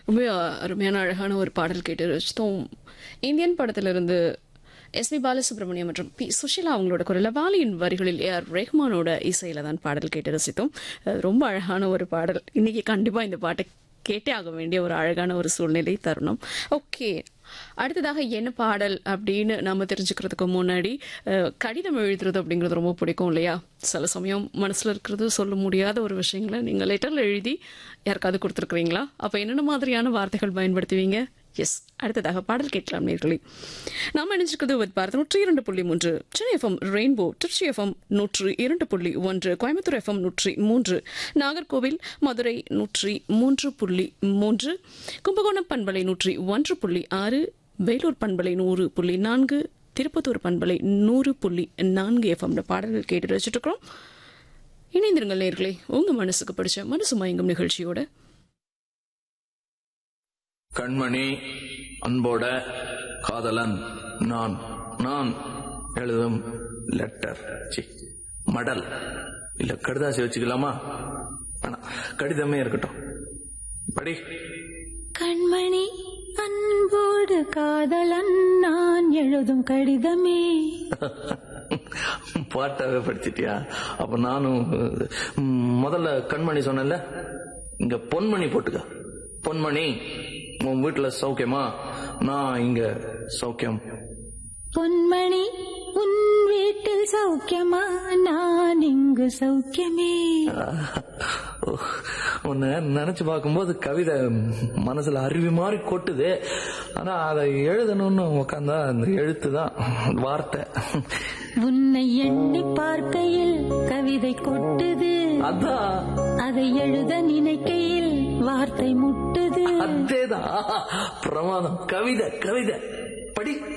ரொம்ப அருமையான அழகான ஒரு பாடல் கேட்டு ரசித்தோம் இந்தியன் படத்திலிருந்து எஸ் பி பாலசுப்ரமணியம் மற்றும் பி சுஷிலா அவங்களோட குரல வாலியின் வரிகளில் ஏ ஆர் ரஹ்மானோட இசையில தான் பாடல் கேட்டு ரசித்தோம் அது ரொம்ப அழகான ஒரு பாடல் இன்னைக்கு கண்டிப்பா இந்த பாட்டை கேட்டே ஆக வேண்டிய ஒரு அழகான ஒரு சூழ்நிலை தருணம் ஓகே அடுத்ததாக என்ன பாடல் அப்படின்னு நம்ம தெரிஞ்சுக்கிறதுக்கு முன்னாடி அஹ், கடிதம் எழுதுறது அப்படிங்கிறது ரொம்ப பிடிக்கும் இல்லையா சில சமயம் மனசுல இருக்கிறது சொல்ல முடியாத ஒரு விஷயங்களை நீங்க லெட்டர்ல எழுதி யாருக்காவது கொடுத்துருக்கீங்களா அப்ப என்னென்ன மாதிரியான வார்த்தைகள் பயன்படுத்துவீங்க எஸ் அடுத்ததாக பாடல் கேட்கலாம் நேர்களே நாம் நினைச்சிருக்கிறது ஒரு பாரத் நூற்றி இரண்டு புள்ளி மூன்று Chennai FM Rainbow Tiruchi FM நூற்று இரண்டு புள்ளி ஒன்று கோயம்புத்தூர் எஃப்எம் நூற்றி மூன்று நாகர்கோவில் மதுரை நூற்றி மூன்று புள்ளி மூன்று கும்பகோணம் பண்பலை நூற்றி ஒன்று புள்ளி ஆறு வேலூர் பண்பலை நூறு புள்ளி நான்கு திருப்பத்தூர் பண்பலை நூறு புள்ளி நான்கு எஃப்எம்ல பாடல்கள் கேட்டு வச்சுட்டு இருக்கிறோம் இணைந்திருங்கள் நேர்களே உங்க மனசுக்கு பிடிச்ச மனசு மயங்கும் நிகழ்ச்சியோட கண்மணி அன்போட காதலன் நான் நான் எழுதும் லெட்டர் சி மடல் இல்ல கடுதாசி வச்சுக்கலாமா வேணாம் கடிதமே இருக்கட்டும் படி கண்மணி அன்போடு காதலன் நான் எழுதும் கடிதமே பாட்டாவே படிச்சிட்டியா அப்ப நானும் ம், முதல்ல கண்மணி சொன்னேன்ல இங்க பொன்மணி போட்டுக்க பொன்மணி உன் வீட்டுல சௌக்கியமா நான் இங்க சௌக்கியம் பொன்மணி உன் வீட்டில் சௌக்கியமா நான் இங்கு சௌக்கியமே உன்னை நினைச்சு பார்க்கும்போது கவிதை மனசுல அருவி மாதிரி கொட்டுது ஆனா அதை எழுதணும்னு உக்காந்தா அந்த எழுத்து தான் வார்த்தை உன்னை எண்ணி பார்க்கையில் கவிதை கொட்டுது அதான் அதை எழுத நினைக்கையில் வார்த்தை முட்டுது அதேதான் பிரமாதம் கவிதை கவிதை படி